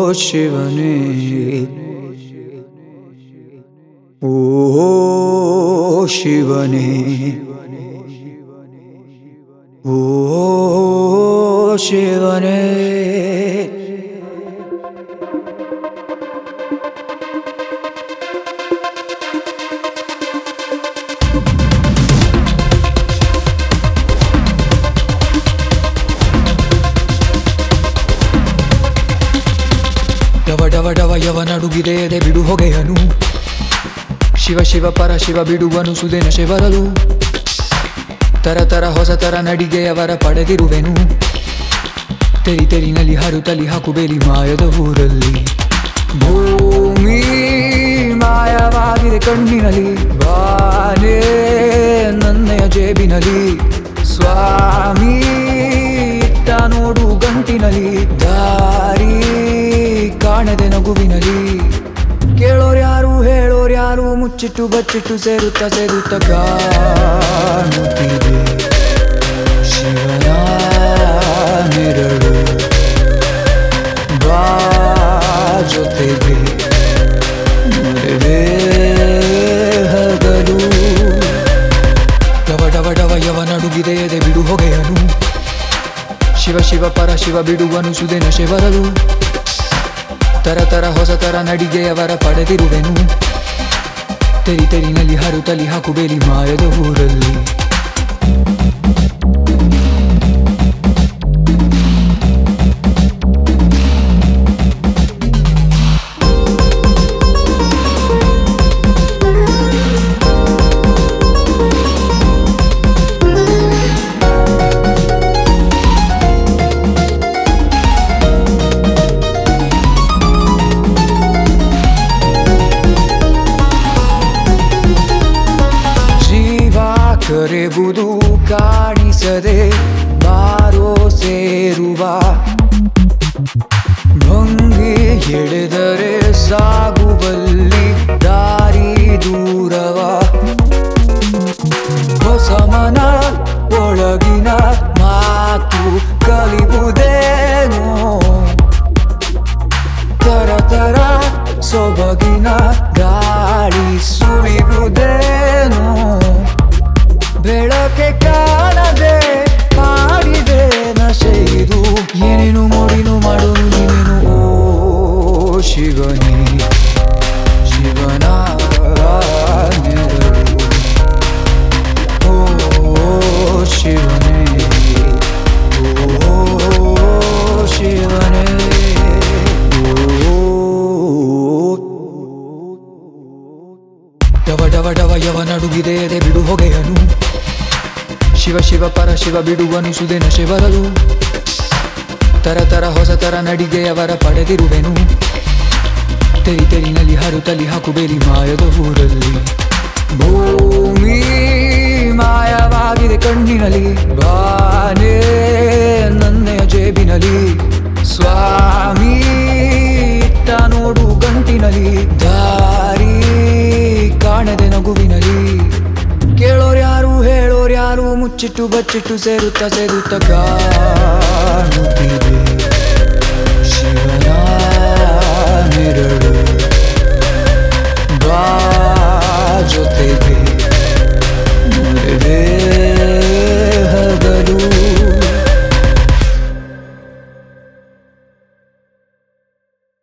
ಶಿವನೇ ಓ ಶಿವನೇ ಓ ಶಿವನೇ ಡವ ಡವ ಡವ ಯವ ನಡುಗಿದೆ ಎದೆ ಬಿಡು ಹೊಗೆಯನು ಶಿವ ಶಿವ ಪರ ಶಿವ ಬಿಡುವನು ಸುದೇನ ಶಿವರಲು ತರ ತರ ಹೊಸ ತರ ನಡಿಗೆಯವರ ಪಡೆದಿರುವೆನು ತೆರಿ ತೆರಿನಲ್ಲಿ ಹರುತಲಿ ಹಾಕು ಬೇಲಿ ಮಾಯದ ಊರಲ್ಲಿ ಭೂಮಿ ಮಾಯವಾಗಿದೆ ಕಣ್ಣಿನಲ್ಲಿ ಬಾನೇ ನನ್ನೆಯ ಜೇಬಿನಲ್ಲಿ ಸ್ವಾಮಿ ಇಟ್ಟ ನೋಡು ಗಂಟಿನಲ್ಲಿ ದಾರಿ ಕಾಣದೆ ನಗುವಿನಲ್ಲಿ ಕೇಳೋರ್ಯಾರು ಹೇಳೋರ್ಯಾರು ಮುಚ್ಚಿಟ್ಟು ಬಚ್ಚಿಟ್ಟು ಸೇರುತ್ತ ಸೇರುತ್ತ ಕಾಣುತ್ತಿದೆ ಶಿವನ ನೆರಳು ಬಾ ಜೊತೆಗೆ ಮರೆವೇ ಹಗಲು ಡವ ಡವ ಡವ ಯವ ನಡುಗಿದೆ ಎದೆ ಬಿಡು ಹೊಗೆಯನು ಶಿವ ಶಿವ ಪರ ಶಿವ ಬಿಡುವನು ಸುದೇನ ಶಿವರಲು ತರ ತರ ಹೊಸ ತರ ನಡಿಗೆಯವರ ಪಡೆದಿರುವೆನು ತೆರಿ ತೆರಿನಲ್ಲಿ ಹರುತಲಿ ಹಾಕು ಬೇಲಿ ಮಾಯದ ಊರಲ್ಲಿ ಜೀವ ಕರೆವುದು ಕಾಣಿಸದೆ ಬಾರೋ ಸೇರುವ ಭಂಗಿ ಎಳೆದರೆ ಸಾಗುವಲ್ಲಿ ದಾರಿ ದೂರವ ಹೊಸ ಮನ ಒಳಗಿನ ಮಾತು ಕಲಿಯುವುದೇನೋ ತರ ತರ ಸೊಬಗಿನ ಗಾಳಿ ಸುಳಿಯುವುದೇನೋ ಬೆಳಕೆ ಕಾಣದೆ ಮಾಡಿದೆ ನಶೆಯಿದು ಏನೇನು ಮೋಡಿನು ಮಾಡೋನು ನೀನೇನು ಓ ಶಿವನೇ ಶಿವನ ನೆರಳು ಓ ಶಿವನೇ ಓ ಶಿವನೇ ಡವ ಡವ ಡವ ಯವ ನಡುಗಿದೆ ಎದೆ ಬಿಡು ಹೊಗೆಯನು ಶಿವ ಶಿವ ಪರ ಶಿವ ಬಿಡುವನು ಸುದೇನ ಶಿವರಲು ತರ ತರ ಹೊಸ ತರ ನಡಿಗೆಯವರ ಪಡೆದಿರುವೆನು ತೆರಿ ತೆರಿನಲ್ಲಿ ಹರುತಲಿ ಹಾಕು ಬೇಲಿ ಮಾಯದ ಊರಲ್ಲಿ ಭೂಮಿ ಮಾಯವಾಗಿದೆ ಕಣ್ಣಿನಲ್ಲಿ ಬಾನೇ ನನ್ನೆಯ ಜೇಬಿನಲ್ಲಿ ಸ್ವಾಮಿ ಇಟ್ಟ ನೋಡು ಗಂಟಿನಲ್ಲಿ ದಾರಿ ಕಾಣದೆ ನಗುವಿನಲ್ಲಿ ಕೇಳೋರ್ಯಾರು ಹೇಳೋರ್ಯಾರು ಮುಚ್ಚಿಟ್ಟು ಬಚ್ಚಿಟ್ಟು ಸೇರುತ್ತ ಸೇರುತ್ತ ಕಾಣುತ್ತಿದೆ